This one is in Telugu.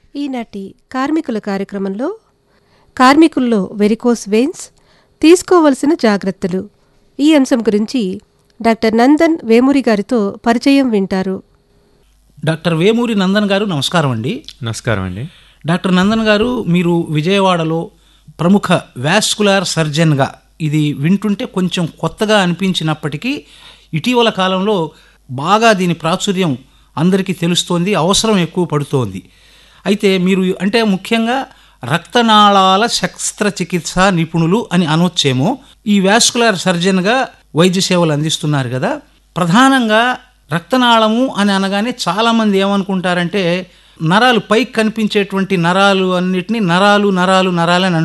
ఈనాటి కార్మికుల కార్యక్రమంలో కార్మికుల్లో వెరికోస్ వెయిన్స్ తీసుకోవలసిన జాగ్రత్తలు ఈ అంశం గురించి డాక్టర్ నందన్ వేమూరి గారితో పరిచయం వింటారు డాక్టర్ వేమూరి నందన్ గారు నమస్కారం అండి నమస్కారం అండి డాక్టర్ నందన్ గారు మీరు విజయవాడలో ప్రముఖ వాస్కులార్ సర్జన్గా ఇది వింటుంటే కొంచెం కొత్తగా అనిపించినప్పటికీ ఇటీవల కాలంలో బాగా దీని ప్రాచుర్యం అందరికీ తెలుస్తోంది అవసరం ఎక్కువ పడుతోంది అయితే మీరు అంటే ముఖ్యంగా రక్తనాళాల శస్త్రచికిత్స నిపుణులు అని అనొచ్చేమో ఈ వాస్కులార్ సర్జన్గా వైద్య సేవలు అందిస్తున్నారు కదా ప్రధానంగా రక్తనాళము అని అనగానే చాలామంది ఏమనుకుంటారంటే నరాలు పైకి కనిపించేటువంటి నరాలు అన్నిటినీ నరాలు నరాలు నరాలు అని